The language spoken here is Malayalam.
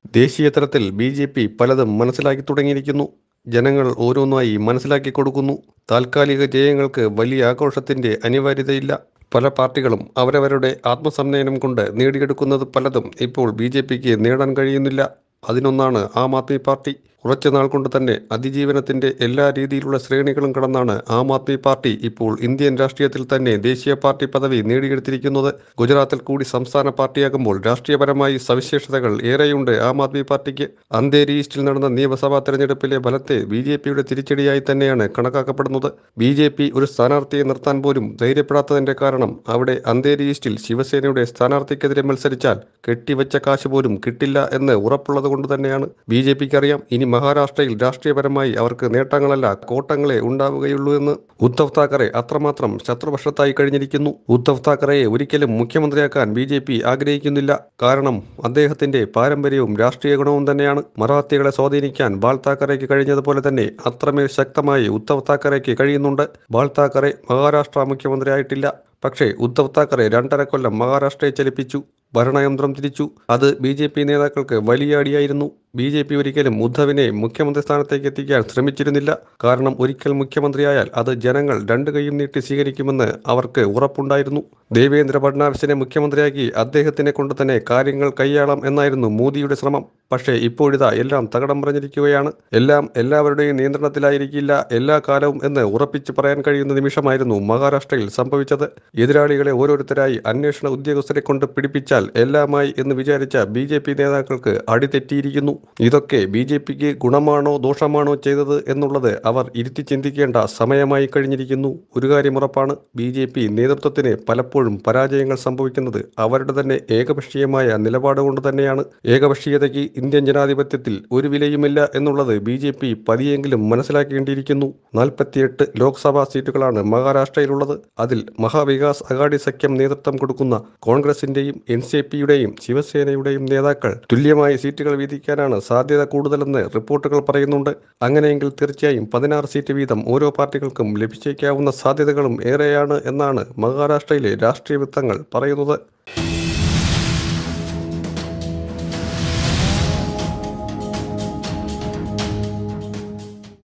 ദേശീയ തലത്തിൽ ബി ജെ പി പലതും മനസ്സിലാക്കി തുടങ്ങിയിരിക്കുന്നു ജനങ്ങൾ ഓരോന്നായി മനസ്സിലാക്കി കൊടുക്കുന്നു താൽക്കാലിക ജയങ്ങൾക്ക് വലിയ ആഘോഷത്തിന്റെ അനിവാര്യതയില്ല പല പാർട്ടികളും അവരവരുടെ ആത്മസംനയനം കൊണ്ട് നേടിയെടുക്കുന്നത് പലതും ഇപ്പോൾ ബി ജെ പിക്ക് നേടാൻ കഴിയുന്നില്ല അതിനൊന്നാണ് ആം ആദ്മി പാർട്ടി കുറച്ചു നാൾ കൊണ്ട് തന്നെ അതിജീവനത്തിന്റെ എല്ലാ രീതിയിലുള്ള ശ്രേണികളും കടന്നാണ് ആം ആദ്മി പാർട്ടി ഇപ്പോൾ ഇന്ത്യൻ രാഷ്ട്രീയത്തിൽ തന്നെ ദേശീയ പാർട്ടി പദവി നേടിയെടുത്തിരിക്കുന്നത് ഗുജറാത്തിൽ കൂടി സംസ്ഥാന പാർട്ടിയാകുമ്പോൾ രാഷ്ട്രീയപരമായി സവിശേഷതകൾ ഏറെയുണ്ട് ആം ആദ്മി പാർട്ടിക്ക് അന്തേരി ഈസ്റ്റിൽ നടന്ന നിയമസഭാ തെരഞ്ഞെടുപ്പിലെ ഫലത്തെ ബി ജെ പിയുടെ തിരിച്ചടിയായി തന്നെയാണ് കണക്കാക്കപ്പെടുന്നത് ബി ജെ പി ഒരു സ്ഥാനാർത്ഥിയെ നിർത്താൻ പോലും ധൈര്യപ്പെടാത്തതിന്റെ കാരണം അവിടെ അന്തേരി ഈസ്റ്റിൽ ശിവസേനയുടെ സ്ഥാനാർത്ഥിക്കെതിരെ മത്സരിച്ചാൽ കെട്ടിവെച്ച കാശ് പോലും കിട്ടില്ല എന്ന് ഉറപ്പുള്ളത് കൊണ്ട് തന്നെയാണ് ബി ജെ പിക്ക് അറിയാം ഇനി മഹാരാഷ്ട്രയിൽ രാഷ്ട്രീയപരമായി അവർക്ക് നേട്ടങ്ങളല്ല കോട്ടങ്ങളെ ഉണ്ടാവുകയുള്ളൂ എന്ന് ഉദ്ധവ് താക്കറെ അത്രമാത്രം ശത്രുപക്ഷത്തായി കഴിഞ്ഞിരിക്കുന്നു ഉദ്ധവ് താക്കറയെ ഒരിക്കലും മുഖ്യമന്ത്രിയാക്കാൻ ബി ജെ പി ആഗ്രഹിക്കുന്നില്ല കാരണം അദ്ദേഹത്തിന്റെ പാരമ്പര്യവും രാഷ്ട്രീയ ഗുണവും തന്നെയാണ് മറാത്തികളെ സ്വാധീനിക്കാൻ ബാൽ താക്കറയ്ക്ക് കഴിഞ്ഞതുപോലെ തന്നെ അത്രമേൽ ശക്തമായി ഉദ്ധവ് താക്കറയ്ക്ക് കഴിയുന്നുണ്ട് ബാൽ താക്കറെ മഹാരാഷ്ട്ര മുഖ്യമന്ത്രിയായിട്ടില്ല പക്ഷേ ഉദ്ധവ് താക്കറെ രണ്ടര കൊല്ലം മഹാരാഷ്ട്രയെ ചലിപ്പിച്ചു ഭരണയന്ത്രം തിരിച്ചു അത് ബി ജെ പി നേതാക്കൾക്ക് വലിയ അടിയായിരുന്നു ബി ജെ പി ഒരിക്കലും ഉദ്ധവിനെ മുഖ്യമന്ത്രി സ്ഥാനത്തേക്ക് എത്തിക്കാൻ ശ്രമിച്ചിരുന്നില്ല കാരണം ഒരിക്കൽ മുഖ്യമന്ത്രിയായാൽ അത് ജനങ്ങൾ രണ്ടു കൈയും നീട്ടി സ്വീകരിക്കുമെന്ന് അവർക്ക് ഉറപ്പുണ്ടായിരുന്നു ദേവേന്ദ്ര ഫഡ്നാവിസിനെ മുഖ്യമന്ത്രിയാക്കി അദ്ദേഹത്തിനെ കൊണ്ട് തന്നെ കാര്യങ്ങൾ കൈയാളാം എന്നായിരുന്നു മോദിയുടെ ശ്രമം പക്ഷേ ഇപ്പോഴിതാ എല്ലാം തകടം പറഞ്ഞിരിക്കുകയാണ് എല്ലാം എല്ലാവരുടെയും നിയന്ത്രണത്തിലായിരിക്കില്ല എല്ലാ കാലവും എന്ന് ഉറപ്പിച്ച് പറയാൻ കഴിയുന്ന നിമിഷമായിരുന്നു മഹാരാഷ്ട്രയിൽ സംഭവിച്ചത് എതിരാളികളെ ഓരോരുത്തരായി അന്വേഷണ ഉദ്യോഗസ്ഥരെ കൊണ്ട് പിടിപ്പിച്ചാൽ എല്ലാമായി എന്ന് വിചാരിച്ച ബി ജെ പി നേതാക്കൾക്ക് അടിതെറ്റിയിരിക്കുന്നു ഇതൊക്കെ ബി ജെ പിക്ക് ഗുണമാണോ ദോഷമാണോ ചെയ്തത് എന്നുള്ളത് അവർ ഇരുത്തി ചിന്തിക്കേണ്ട സമയമായി കഴിഞ്ഞിരിക്കുന്നു ഒരു കാര്യം ഉറപ്പാണ് ബി ജെ പി നേതൃത്വത്തിന് പലപ്പോഴും പരാജയങ്ങൾ സംഭവിക്കുന്നത് അവരുടെ തന്നെ ഏകപക്ഷീയമായ നിലപാട് കൊണ്ട് തന്നെയാണ് ഏകപക്ഷീയതയ്ക്ക് ഇന്ത്യൻ ജനാധിപത്യത്തിൽ ഒരു വിലയുമില്ല എന്നുള്ളത് ബി ജെ പി പതിയെങ്കിലും മനസ്സിലാക്കേണ്ടിയിരിക്കുന്നു നാൽപ്പത്തിയെട്ട് ലോക്സഭാ സീറ്റുകളാണ് മഹാരാഷ്ട്രയിലുള്ളത് അതിൽ മഹാവികാസ് അഗാഡി സഖ്യം നേതൃത്വം കൊടുക്കുന്ന കോൺഗ്രസിന്റെയും എൻ സി പിയുടെയും ശിവസേനയുടെയും നേതാക്കൾ തുല്യമായി സീറ്റുകൾ വീതിക്കാനാണ് സാധ്യത കൂടുതലെന്ന് റിപ്പോർട്ടുകൾ പറയുന്നുണ്ട് അങ്ങനെയെങ്കിൽ തീർച്ചയായും പതിനാറ് സീറ്റ് വീതം ഓരോ പാർട്ടികൾക്കും ലഭിച്ചേക്കാവുന്ന സാധ്യതകളും ഏറെയാണ് എന്നാണ് മഹാരാഷ്ട്രയിലെ രാഷ്ട്രീയ വൃത്തങ്ങൾ പറയുന്നത്